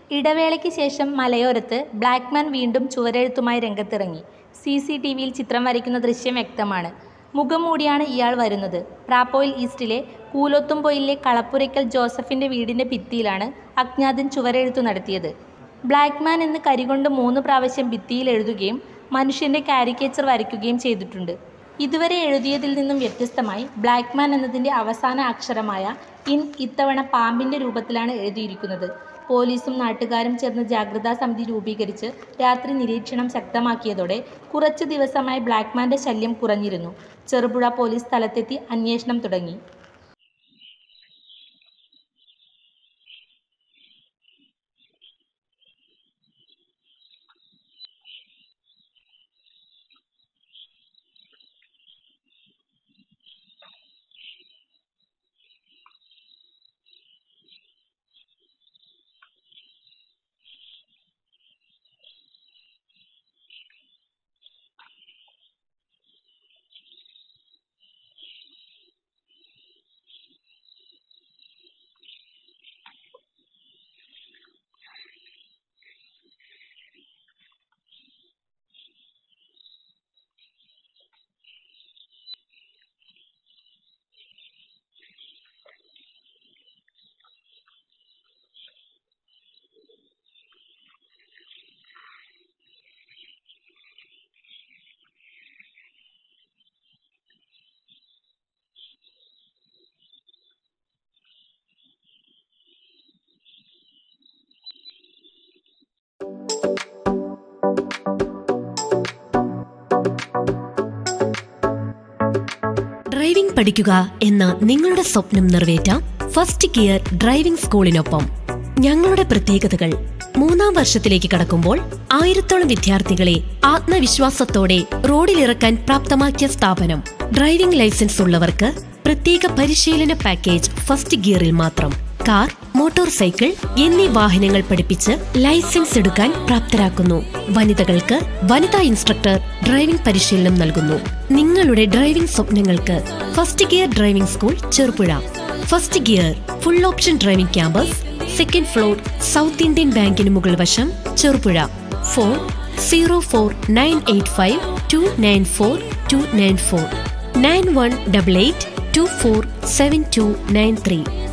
ഇടവേളയ്ക്ക് ശേഷം മലയോരത്ത് ബ്ലാക്ക്മാൻ വീണ്ടും ചുവരെഴുത്തുമായി രംഗത്തിറങ്ങി സി സി ടി വിയിൽ ചിത്രം വരയ്ക്കുന്ന ദൃശ്യം വ്യക്തമാണ് മുഖം മൂടിയാണ് ഇയാൾ വരുന്നത് പ്രാപ്പോയിൽ ഈസ്റ്റിലെ കൂലോത്തുംപൊയിലെ കളപ്പുരയ്ക്കൽ ജോസഫിൻ്റെ വീടിൻ്റെ ഭിത്തിയിലാണ് അജ്ഞാതൻ ചുവരെഴുത്തു നടത്തിയത് ബ്ലാക്ക്മാൻ എന്ന് കരികൊണ്ട് മൂന്ന് പ്രാവശ്യം ഭിത്തിയിൽ എഴുതുകയും മനുഷ്യൻ്റെ കാരിക്കേച്ചർ വരയ്ക്കുകയും ചെയ്തിട്ടുണ്ട് ഇതുവരെ എഴുതിയതിൽ നിന്നും വ്യത്യസ്തമായി ബ്ലാക്ക്മാൻ എന്നതിൻ്റെ അവസാന അക്ഷരമായ ഇൻ ഇത്തവണ പാമ്പിൻ്റെ രൂപത്തിലാണ് എഴുതിയിരിക്കുന്നത് പോലീസും നാട്ടുകാരും ചേർന്ന് ജാഗ്രതാ സമിതി രൂപീകരിച്ച് രാത്രി നിരീക്ഷണം ശക്തമാക്കിയതോടെ കുറച്ചു ദിവസമായി ബ്ലാക്ക്മാൻ്റെ ശല്യം കുറഞ്ഞിരുന്നു ചെറുപുഴ പോലീസ് സ്ഥലത്തെത്തി അന്വേഷണം തുടങ്ങി ഡ്രൈവിംഗ് പഠിക്കുക എന്ന നിങ്ങളുടെ സ്വപ്നം നിറവേറ്റാം ഫസ്റ്റ് ഗിയർ ഡ്രൈവിംഗ് സ്കൂളിനൊപ്പം ഞങ്ങളുടെ പ്രത്യേകതകൾ മൂന്നാം വർഷത്തിലേക്ക് കടക്കുമ്പോൾ ആയിരത്തോളം വിദ്യാർത്ഥികളെ ആത്മവിശ്വാസത്തോടെ റോഡിലിറക്കാൻ പ്രാപ്തമാക്കിയ സ്ഥാപനം ഡ്രൈവിംഗ് ലൈസൻസ് ഉള്ളവർക്ക് പ്രത്യേക പരിശീലന പാക്കേജ് ഫസ്റ്റ് ഗിയറിൽ മാത്രം കാർ മോട്ടോർ സൈക്കിൾ എന്നീ വാഹനങ്ങൾ പഠിപ്പിച്ച് ലൈസൻസ് എടുക്കാൻ പ്രാപ്തരാക്കുന്നു വനിതകൾക്ക് വനിതാ ഇൻസ്ട്രക്ടർ ഡ്രൈവിംഗ് പരിശീലനം നൽകുന്നു നിങ്ങളുടെ ഡ്രൈവിംഗ് സ്വപ്നങ്ങൾക്ക് first gear driving school Cherupuzha first gear full option driving campus second floor south Indian ബാങ്കിന് മുകൾ വശം Cherupuzha phone zero four nine eight five two nine four two nine four nine one double eight two four seven two nine three